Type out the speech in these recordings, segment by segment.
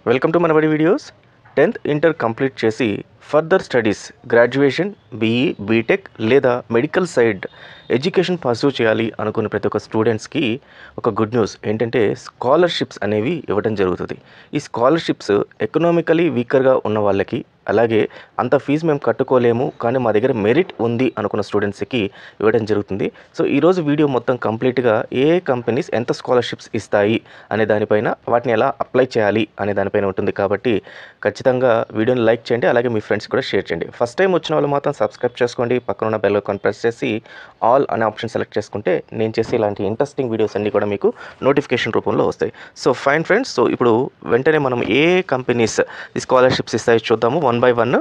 welcome to Manabadi videos tenth inter complete చేసి further studies graduation B E B Tech లేదా medical side education pursue చేయాలి అనుకున్న ప్రతి ఒక్క స్టూడెంట్స్కి ఒక గుడ్ న్యూస్ ఏంటంటే స్కాలర్షిప్స్ అనేవి ఇవ్వడం జరుగుతుంది ఈ స్కాలర్షిప్స్ ఎకనామికలీ వీకర్గా ఉన్న వాళ్ళకి అలాగే అంత ఫీజు మేము కట్టుకోలేము కానీ మా దగ్గర మెరిట్ ఉంది అనుకున్న స్టూడెంట్స్కి ఇవ్వడం జరుగుతుంది సో ఈరోజు వీడియో మొత్తం కంప్లీట్గా ఏ ఏ కంపెనీస్ ఎంత స్కాలర్షిప్స్ ఇస్తాయి అనే దానిపైన వాటిని ఎలా అప్లై చేయాలి అనే దానిపైన ఉంటుంది కాబట్టి ఖచ్చితంగా వీడియోని లైక్ చేయండి అలాగే మీ ఫ్రెండ్స్ కూడా షేర్ చేయండి ఫస్ట్ టైం వచ్చిన వాళ్ళు మాత్రం సబ్స్క్రైబ్ చేసుకోండి పక్కన ఉన్న బెల్ ఐకాన్ ప్రెస్ చేసి ఆల్ అనే ఆప్షన్ సెలెక్ట్ చేసుకుంటే నేను చేసే ఇలాంటి ఇంట్రెస్టింగ్ వీడియోస్ అన్నీ కూడా మీకు నోటిఫికేషన్ రూపంలో వస్తాయి సో ఫైన్ ఫ్రెండ్స్ సో ఇప్పుడు వెంటనే మనం ఏ కంపెనీస్ ఈ స్కాలర్షిప్స్ ఇస్తాయో చూద్దాము వన్ బై వన్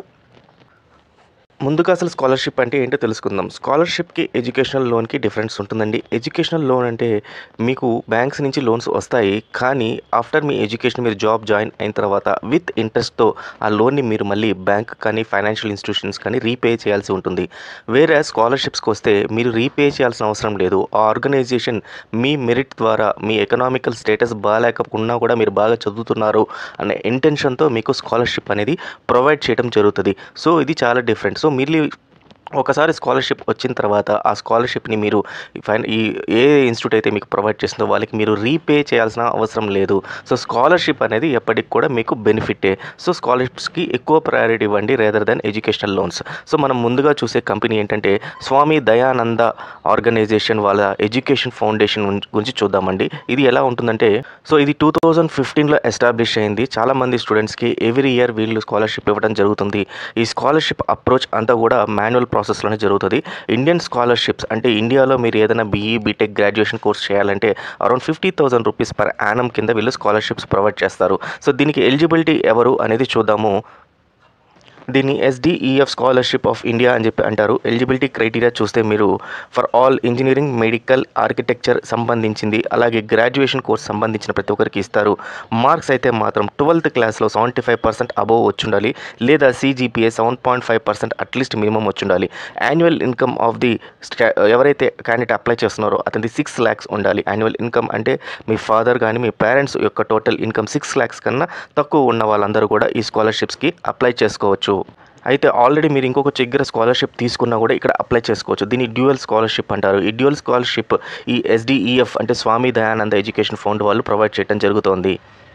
ముందుగా అసలు స్కాలర్షిప్ అంటే ఏంటో తెలుసుకుందాం స్కాలర్షిప్కి ఎడ్యుకేషనల్ లోన్కి డిఫరెన్స్ ఉంటుందండి ఎడ్యుకేషనల్ లోన్ అంటే మీకు బ్యాంక్స్ నుంచి లోన్స్ వస్తాయి కానీ ఆఫ్టర్ మీ ఎడ్యుకేషన్ మీరు జాబ్ జాయిన్ అయిన తర్వాత విత్ ఇంట్రెస్ట్తో ఆ లోన్ని మీరు మళ్ళీ బ్యాంక్ కానీ ఫైనాన్షియల్ ఇన్స్టిట్యూషన్స్ కానీ రీపే చేయాల్సి ఉంటుంది వేరే స్కాలర్షిప్స్కి వస్తే మీరు రీపే చేయాల్సిన అవసరం లేదు ఆ ఆర్గనైజేషన్ మీ మెరిట్ ద్వారా మీ ఎకనామికల్ స్టేటస్ బాగాలేకపోకున్నా కూడా మీరు బాగా చదువుతున్నారు అనే ఇంటెన్షన్తో మీకు స్కాలర్షిప్ అనేది ప్రొవైడ్ చేయడం జరుగుతుంది సో ఇది చాలా డిఫరెంట్ సో మీరు ఒకసారి స్కాలర్షిప్ వచ్చిన తర్వాత ఆ స్కాలర్షిప్ని మీరు ఫైన్ ఈ ఏ ఇన్స్టిట్యూట్ అయితే మీకు ప్రొవైడ్ చేస్తుందో వాళ్ళకి మీరు రీపే చేయాల్సిన అవసరం లేదు సో స్కాలర్షిప్ అనేది ఎప్పటికి కూడా మీకు బెనిఫిటే సో స్కాలర్షిప్స్కి ఎక్కువ ప్రయారిటీ ఇవ్వండి rather than educational loans so మనం ముందుగా చూసే కంపెనీ ఏంటంటే స్వామి దయానంద ఆర్గనైజేషన్ వాళ్ళ ఎడ్యుకేషన్ ఫౌండేషన్ గురించి చూద్దామండి ఇది ఎలా ఉంటుందంటే సో ఇది టూ థౌజండ్ ఫిఫ్టీన్లో ఎస్టాబ్లిష్ అయింది చాలామంది స్టూడెంట్స్కి ఎవ్రీ ఇయర్ వీళ్ళు స్కాలర్షిప్ ఇవ్వడం జరుగుతుంది ఈ స్కాలర్షిప్ అప్రోచ్ అంతా కూడా మాన్యువల్ ప్రాసెస్లోనే జరుగుతుంది ఇండియన్ స్కాలర్షిప్స్ అంటే ఇండియాలో మీరు ఏదైనా బీఈ బీటెక్ గ్రాడ్యుయేషన్ కోర్స్ చేయాలంటే around fifty thousand rupees per annum కింద వీళ్ళు స్కాలర్షిప్స్ ప్రొవైడ్ చేస్తారు సో దీనికి ఎలిజిబిలిటీ ఎవరు అనేది చూద్దాము దీన్ని ఎస్డిఈఎఫ్ స్కాలర్షిప్ ఆఫ్ ఇండియా అని చెప్పి అంటారు ఎలిజిబిలిటీ క్రైటీరియా చూస్తే మీరు for all engineering medical architecture సంబంధించింది అలాగే గ్రాడ్యుయేషన్ కోర్స్ సంబంధించిన ప్రతి ఒక్కరికి ఇస్తారు మార్క్స్ అయితే మాత్రం ట్వెల్త్ క్లాస్లో సెవెంటీ ఫైవ్ పర్సెంట్ అబోవ్ వచ్చుండాలి లేదా CGPA seven point five percent at least minimum వచ్చుండాలి యాన్యువల్ ఇన్కమ్ ఆఫ్ ది ఎవరైతే క్యాండిడేట్ అప్లై చేస్తున్నారో అతనిది సిక్స్ ల్యాక్స్ ఉండాలి యాన్యువల్ ఇన్కమ్ అంటే మీ ఫాదర్ కానీ మీ పేరెంట్స్ యొక్క టోటల్ ఇన్కమ్ సిక్స్ ల్యాక్స్ కన్నా తక్కువ ఉన్న వాళ్ళందరూ కూడా ఈ స్కాలర్షిప్స్కి అప్లై చేసుకోవచ్చు అయితే ఆల్రెడీ మీరు ఇంకొక చిగ్గర స్కాలర్షిప్ తీసుకున్నా కూడా ఇక్కడ అప్లై చేసుకోవచ్చు దీన్ని డ్యూయల్ స్కాలర్షిప్ అంటారు ఈ డ్యూయల్ స్కాలర్షిప్ ఈ ఎస్డిఈఎఫ్ అంటే స్వామి దయానంద ఎడ్యుకేషన్ ఫండ్ వాళ్ళు ప్రొవైడ్ చేయడం జరుగుతోంది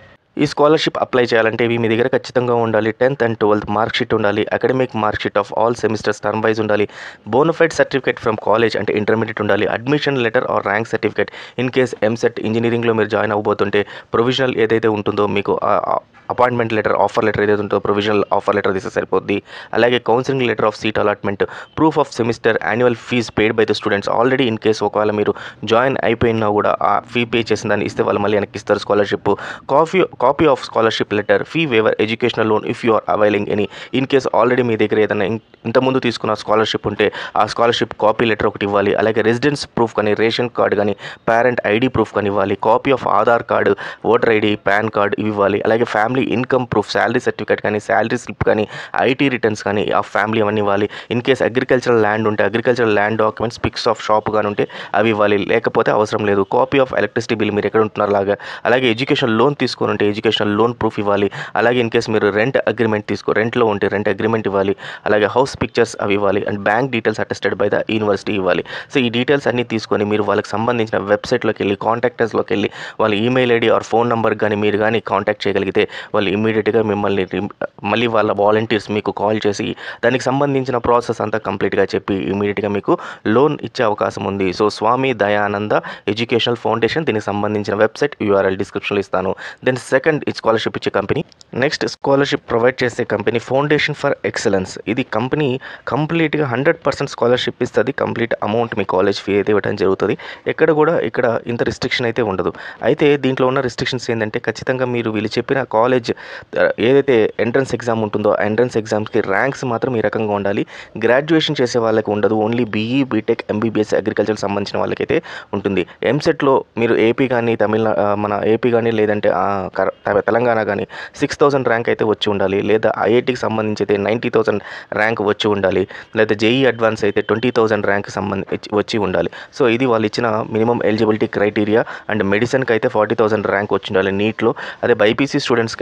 ఈ స్కాలర్షిప్ అప్లై చేయాలంటే ఇవి మీ దగ్గర ఖచ్చితంగా ఉండాలి tenth and twelfth mark sheet ఉండాలి academic mark sheet of all semesters term wise ఉండాలి బోనఫైడ్ సర్టిఫికేట్ ఫ్రమ్ కాలేజ్ అంటే ఇంటర్మీడియట్ ఉండాలి admission letter or rank certificate in case EAMCET ఇంజనీరింగ్లో మీరు జాయిన్ అవ్వబోతుంటే ప్రొవిజనల్ ఏదైతే ఉంటుందో మీకు అపాయింట్మెంట్ లెటర్ ఆఫర్ లెటర్ ఏదైతే ఉంటుందో ప్రొవిజనల్ ఆఫర్ లెటర్ తీస్తే సరిపోద్ది అలాగే counselling letter of seat allotment proof of semester annual fees paid by the students already in case ఒకవేళ మీరు జాయిన్ అయిపోయినా కూడా ఆ ఫీ పే చేసిన దాన్ని ఇస్తే వాళ్ళు మళ్ళీ వెనక్కి ఇస్తారు scholarship copy copy of scholarship letter fee waiver educational loan if you are availing any in case already మీ దగ్గర ఏదైనా ఇంతకుముందు తీసుకున్న స్కాలర్షిప్ ఉంటే ఆ స్కాలర్షిప్ కాపీ లెటర్ ఒకటి ఇవ్వాలి అలాగే రెసిడెన్స్ ప్రూఫ్ కానీ రేషన్ కార్డు కానీ పేరెంట్ ఐడి ప్రూఫ్ కానీ ఇవ్వాలి copy of Aadhaar card voter ID PAN card ఇవి ఇవ్వాలి అలాగే family income proof salary certificate కానీ శాలరీ స్లిప్ కానీ ఐటీ రిటర్న్స్ కానీ ఆ ఫ్యామిలీ అవన్నీ ఇవ్వాలి ఇన్ కేస్ అగ్రికల్చరల్ ల్యాండ్ ఉంటే agricultural land documents pics of shop కానీ ఉంటే అవి ఇవ్వాలి లేకపోతే అవసరం లేదు కాపీ ఆఫ్ ఎలక్ట్రిసిటీ బిల్ మీరు ఎక్కడ ఉంటున్నారు అలాగా అలాగే ఎడ్యుకేషన్ లోన్ తీసుకొని ఉంటే ఎడ్యుకేషన్ లోన్ ప్రూఫ్ ఇవ్వాలి అలాగే ఇన్ కేస్ మీరు రెంట్ అగ్రిమెంట్ తీసుకో రెంట్లో ఉంటే రెంట్ అగ్రిమెంట్ ఇవ్వాలి అలాగే హౌస్ పిక్చర్స్ అవి ఇవ్వాలి and bank details attested by the university ఇవ్వాలి సో ఈ డీటెయిల్స్ అన్నీ తీసుకొని మీరు వాళ్ళకి సంబంధించిన వెబ్సైట్లోకి వెళ్ళి కాంటాక్టర్స్లోకి వెళ్ళి వాళ్ళ email ID or phone number కానీ మీరు కానీ కాంటాక్ట్ చేయగలిగితే వాళ్ళు ఇమీడియట్గా మిమ్మల్ని మళ్ళీ వాళ్ళ వాలంటీర్స్ మీకు కాల్ చేసి దానికి సంబంధించిన ప్రాసెస్ అంతా కంప్లీట్గా చెప్పి ఇమీడియట్గా మీకు లోన్ ఇచ్చే అవకాశం ఉంది so Swami Dayananda educational foundation దీనికి సంబంధించిన వెబ్సైట్ యూఆర్ఎల్ డిస్క్రిప్షన్లో ఇస్తాను దెన్ సెకండ్ స్కాలర్షిప్ ఇచ్చే కంపెనీ నెక్స్ట్ స్కాలర్షిప్ ప్రొవైడ్ చేసే కంపెనీ ఫౌండేషన్ ఫర్ ఎక్సలెన్స్ ఇది కంపెనీ కంప్లీట్గా హండ్రెడ్ పర్సెంట్ స్కాలర్షిప్ ఇస్తుంది కంప్లీట్ అమౌంట్ మీ కాలేజ్ ఫీ అయితే ఇవ్వడం జరుగుతుంది ఎక్కడ కూడా ఇక్కడ ఇంత రిస్ట్రిక్షన్ అయితే ఉండదు అయితే దీంట్లో ఉన్న రిస్ట్రిక్షన్స్ ఏంటంటే ఖచ్చితంగా మీరు వీళ్ళు చెప్పిన కాలేజ్ ఏదైతే ఎంట్రన్స్ ఎగ్జామ్ ఉంటుందో ఆ ఎంట్రన్స్ ఎగ్జామ్స్కి ర్యాంక్స్ మాత్రం ఈ రకంగా ఉండాలి గ్రాడ్యుయేషన్ చేసే వాళ్ళకి ఉండదు only BE BTech MBBS agriculture సంబంధించిన వాళ్ళకైతే ఉంటుంది ఎంసెట్లో మీరు ఏపీ కానీ తమిళ మన ఏపీ కానీ లేదంటే తెలంగాణ కానీ సిక్స్ థౌసండ్ ర్యాంక్ అయితే వచ్చి ఉండాలి లేదా ఐఐటికి సంబంధించి అయితే నైంటీ థౌసండ్ ర్యాంక్ వచ్చి ఉండాలి లేదా జేఈ అడ్వాన్స్ అయితే ట్వంటీ థౌసండ్ ర్యాంక్ సంబంధించి వచ్చి ఉండాలి సో ఇది వాళ్ళు ఇచ్చిన మినిమం ఎలిజిబిలిటీ క్రైటీరియా అండ్ మెడిసిన్కి అయితే ఫార్టీ థౌసండ్ ర్యాంక్ వచ్చి ఉండాలి నీట్లో అదే బైపీసీ స్టూడెంట్స్కి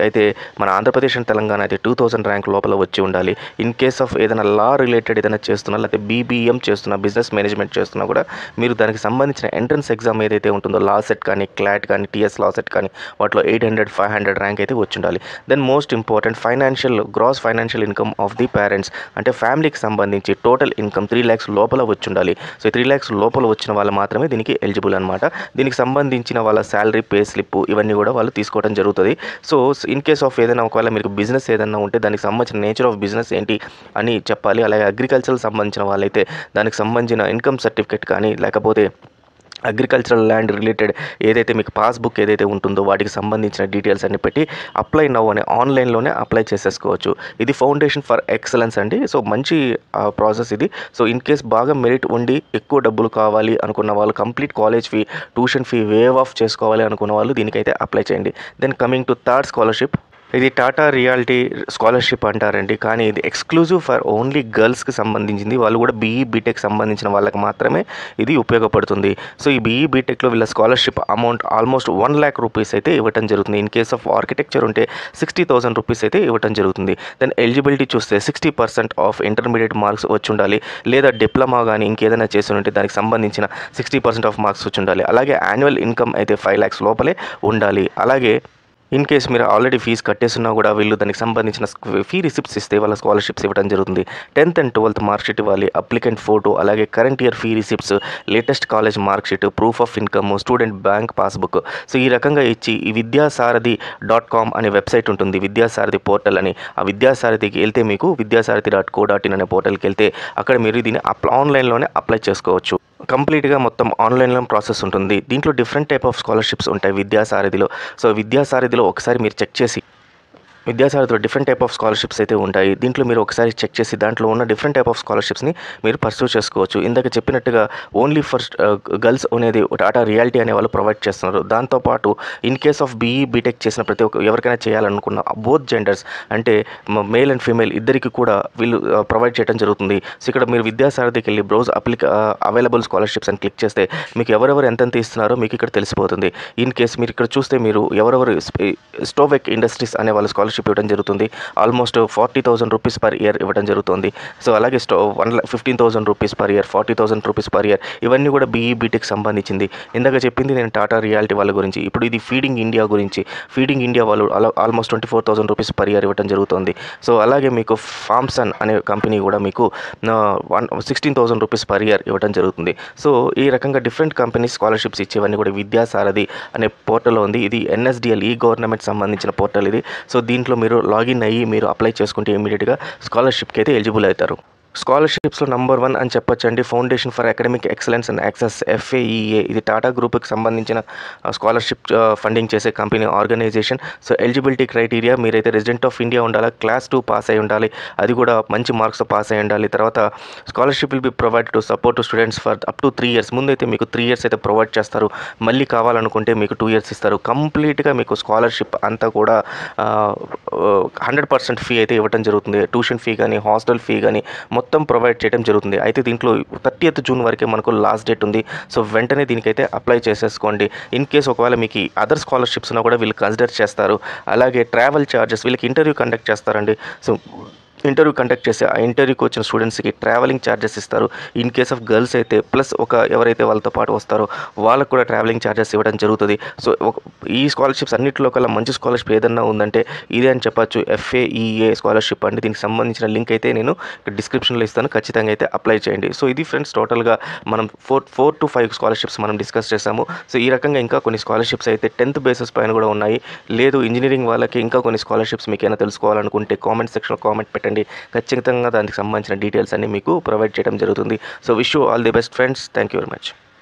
అయితే మన ఆంధ్రప్రదేశ్ అండ్ తెలంగాణ అయితే టూ థౌసండ్ ర్యాంక్ లోపల వచ్చి ఉండాలి ఇన్ కేస్ ఆఫ్ ఏదైనా లా రిలేటెడ్ ఏదైనా చేస్తున్నా లేకపోతే బీబీఎం చేస్తున్నా బిజినెస్ మేనేజ్మెంట్ చేస్తున్నా కూడా మీరు దానికి సంబంధించిన ఎంట్రన్స్ ఎగ్జామ్ ఏదైతే ఉంటుందో లా సెట్ కానీ క్లాట్ కానీ టీఎస్ లా సెట్ కానీ వాటిలో eight hundred five hundred rank అయితే వచ్చి ఉండాలి then most important financial gross financial income of the parents అంటే ఫ్యామిలీకి సంబంధించి టోటల్ ఇన్కమ్ త్రీ ల్యాక్స్ లోపల వచ్చి ఉండాలి సో త్రీ ల్యాక్స్ లోపల వచ్చిన వాళ్ళు మాత్రమే దీనికి ఎలిజిబుల్ అనమాట దీనికి సంబంధించిన వాళ్ళ శాలరీ పే స్లిప్ ఇవన్నీ కూడా వాళ్ళు తీసుకోవడం జరుగుతుంది సో ఇన్ కేస్ ఆఫ్ ఏదైనా ఒకవేళ మీకు బిజినెస్ ఏదైనా ఉంటే దానికి సంబంధించిన నేచర్ ఆఫ్ బిజినెస్ ఏంటి అని చెప్పాలి అలాగే అగ్రికల్చర్ సంబంధించిన వాళ్ళైతే దానికి సంబంధించిన ఇన్కమ్ సర్టిఫికేట్ కానీ లేకపోతే అగ్రికల్చరల్ ల్యాండ్ రిలేటెడ్ ఏదైతే మీకు పాస్బుక్ ఏదైతే ఉంటుందో వాటికి సంబంధించిన డీటెయిల్స్ అన్ని పెట్టి అప్లై నవ్ అనే ఆన్లైన్లోనే అప్లై చేసేసుకోవచ్చు ఇది ఫౌండేషన్ ఫర్ ఎక్సలెన్స్ అండి సో మంచి ప్రాసెస్ ఇది సో ఇన్ కేస్ బాగా మెరిట్ ఉండి ఎక్కువ డబ్బులు కావాలి అనుకున్న వాళ్ళు complete college fee tuition fee waive off చేసుకోవాలి అనుకున్న వాళ్ళు దీనికైతే అప్లై చేయండి then coming to third scholarship ఇది టాటా రియాలిటీ స్కాలర్షిప్ అంటారండి కానీ ఇది ఎక్స్క్లూజివ్ ఫర్ ఓన్లీ గర్ల్స్కి సంబంధించింది వాళ్ళు కూడా బీఈ బీటెక్ సంబంధించిన వాళ్ళకి మాత్రమే ఇది ఉపయోగపడుతుంది సో ఈ బీఈ బీటెక్లో వీళ్ళ scholarship amount almost one lakh rupees అయితే ఇవ్వడం జరుగుతుంది ఇన్ కేస్ ఆఫ్ ఆర్కిటెక్చర్ ఉంటే సిక్స్టీ థౌసండ్ రూపీస్ అయితే ఇవ్వడం జరుగుతుంది దెన్ ఎలిజిబిలిటీ చూస్తే sixty percent of intermediate marks వచ్చి ఉండాలి లేదా డిప్లొమా కానీ ఇంకేదైనా చేసి ఉంటే దానికి సంబంధించిన సిక్స్టీ పర్సెంట్ ఆఫ్ మార్క్స్ వచ్చి ఉండాలి అలాగే యాన్యువల్ ఇన్కమ్ అయితే ఫైవ్ ల్యాక్స్ లోపలే ఉండాలి అలాగే ఇన్ కేస్ మీరు ఆల్రెడీ ఫీజు కట్టేస్తున్నా కూడా వీళ్ళు దానికి సంబంధించిన ఫీ రిసిప్ట్స్ ఇస్తే వాళ్ళ స్కాలర్షిప్స్ ఇవ్వడం జరుగుతుంది tenth and twelfth mark sheet ఇవ్వాలి అప్లికెంట్ ఫోటో అలాగే current year fee receipts latest college mark sheet proof of income student bank passbook so ఈ రకంగా ఇచ్చి ఈ విద్యాసారథి డాట్ కామ్ అనే వెబ్సైట్ ఉంటుంది విద్యాసారథి పోర్టల్ అని ఆ విద్యాసారథికి వెళ్తే మీకు Vidyasaarathi dot co dot in అనే పోర్టల్కి వెళ్తే అక్కడ మీరు దీన్ని అప్ ఆన్లైన్లోనే అప్లై చేసుకోవచ్చు కంప్లీట్గా మొత్తం ఆన్లైన్లో ప్రాసెస్ ఉంటుంది దీంట్లో డిఫరెంట్ టైప్ ఆఫ్ స్కాలర్షిప్స్ ఉంటాయి విద్యాసారథిలో సో విద్యాసారథిలో ఒకసారి మీరు చెక్ చేసి విద్యాసారథిలో డిఫరెంట్ టైప్ ఆఫ్ స్కాలర్షిప్స్ అయితే ఉంటాయి దీంట్లో మీరు ఒకసారి చెక్ చేసి దాంట్లో ఉన్న డిఫరెంట్ టైప్ ఆఫ్ స్కాలర్షిప్స్ని మీరు పర్సూ చేసుకోవచ్చు ఇందాక చెప్పినట్టుగా ఓన్లీ ఫర్ గర్ల్స్ అనేది టాటా రియాలిటీ అనే వాళ్ళు ప్రొవైడ్ చేస్తున్నారు దాంతోపాటు in case of BE BTech చేసిన ప్రతి ఒక్క ఎవరికైనా చేయాలనుకున్న బోత్ జెండర్స్ అంటే మేల్ అండ్ ఫీమేల్ ఇద్దరికి కూడా వీళ్ళు ప్రొవైడ్ చేయడం జరుగుతుంది సో ఇక్కడ మీరు విద్యాసారథికి వెళ్ళి బ్రౌజ్ అప్లిక అవైలబుల్ స్కాలర్షిప్స్ అని క్లిక్ చేస్తే మీకు ఎవరెవరు ఎంతెంత ఇస్తున్నారో మీకు ఇక్కడ తెలిసిపోతుంది ఇన్ కేస్ మీరు ఇక్కడ చూస్తే మీరు ఎవరెవరు స్టోవెక్ ఇండస్ట్రీస్ అనే వాళ్ళ స్కాలర్షిప్ ఇవ్వడం జరుగుతుంది almost forty thousand rupees per year ఇవ్వడం జరుగుతుంది సో అలాగే స్టో one fifteen thousand rupees per year forty thousand rupees per year ఇవన్నీ కూడా బీఈ బీటెక్ సంబంధించింది ఇందాక చెప్పింది నేను టాటా రియాలిటీ వాళ్ళ గురించి ఇప్పుడు ఇది ఫీడింగ్ ఇండియా గురించి ఫీడింగ్ ఇండియా వాళ్ళు అలా almost twenty four thousand rupees per year ఇవ్వడం జరుగుతుంది సో అలాగే మీకు ఫామ్సన్ అనే కంపెనీ కూడా మీకు one sixteen thousand rupees per year ఇవ్వడం జరుగుతుంది సో ఈ రకంగా డిఫరెంట్ కంపెనీస్ స్కాలర్షిప్స్ ఇచ్చేవన్నీ కూడా విద్యాసారథి అనే పోర్టల్ ఉంది ఇది ఎన్ఎస్డిఎల్ ఈ గవర్నమెంట్ సంబంధించిన పోర్టల్ ఇది సో దీంట్లో మీరు లాగిన్ అయ్యి మీరు అప్లై చేసుకుంటే ఇమీడియట్గా స్కాలర్షిప్కి అయితే ఎలిజిబుల్ అవుతారు స్కాలర్షిప్స్లో నంబర్ వన్ అని చెప్పొచ్చండి foundation for academic excellence and access FAEA ఇది టాటా గ్రూప్కి సంబంధించిన స్కాలర్షిప్ ఫండింగ్ చేసే company organisation so eligibility criteria మీరైతే రెసిడెంట్ ఆఫ్ ఇండియా ఉండాలి క్లాస్ టూ పాస్ అయి ఉండాలి అది కూడా మంచి మార్క్స్ పాస్ అయి ఉండాలి తర్వాత scholarship will be provide to support to students for up to three years ముందైతే మీకు త్రీ ఇయర్స్ అయితే ప్రొవైడ్ చేస్తారు మళ్ళీ కావాలనుకుంటే మీకు టూ ఇయర్స్ ఇస్తారు కంప్లీట్గా మీకు స్కాలర్షిప్ అంతా కూడా హండ్రెడ్ పర్సెంట్ ఫీ అయితే ఇవ్వడం జరుగుతుంది ట్యూషన్ ఫీ కానీ హాస్టల్ ఫీ కానీ మొత్తం ప్రొవైడ్ చేయడం జరుగుతుంది అయితే దీంట్లో థర్టీ జూన్ వరకే మనకు లాస్ట్ డేట్ ఉంది సో వెంటనే దీనికైతే అప్లై చేసేసుకోండి ఇన్ కేస్ ఒకవేళ మీకు అదర్ స్కాలర్షిప్స్ ఉన్నా కూడా వీళ్ళు కన్సిడర్ చేస్తారు అలాగే ట్రావెల్ ఛార్జెస్ వీళ్ళకి ఇంటర్వ్యూ కండక్ట్ చేస్తారండి సో ఇంటర్వ్యూ కండక్ట్ చేసి ఆ ఇంటర్వ్యూకి వచ్చిన స్టూడెంట్స్కి ట్రావెలింగ్ ఛార్జెస్ ఇస్తారు ఇన్ కేస్ ఆఫ్ గర్ల్స్ అయితే ప్లస్ ఒక ఎవరైతే వాళ్ళతో పాటు వస్తారో వాళ్ళకు కూడా ట్రావెలింగ్ ఛార్జెస్ ఇవ్వడం జరుగుతుంది సో ఒక ఈ స్కాలర్షిప్స్ అన్నింటిలో కల్లా మంచి స్కాలర్షిప్ ఏదన్నా ఉందంటే ఇదే అని చెప్పచ్చు ఎఫ్ఏఈఏ స్కాలర్షిప్ అండి దీనికి సంబంధించిన లింక్ అయితే నేను డిస్క్రిప్షన్లో ఇస్తాను ఖచ్చితంగా అయితే అప్లై చేయండి సో ఇది ఫ్రెండ్స్ టోటల్గా మనం four four to five scholarships మనం డిస్కస్ చేసాము సో ఈ రకంగా ఇంకా కొన్ని స్కాలర్షిప్స్ అయితే టెన్త్ బేసిస్ పైన కూడా ఉన్నాయి లేదు ఇంజనీరింగ్ వాళ్ళకి ఇంకా కొన్ని స్కాలర్షిప్స్ మీకు ఏమైనా తెలుసుకోవాలనుకుంటే కామెంట్ సెక్షన్లో కామెంట్ పెట్టండి ఖచ్చితంగా దానికి సంబంధించిన డీటెయిల్స్ అన్ని మీకు ప్రొవైడ్ చేయడం జరుగుతుంది so wish all the best friends thank you very much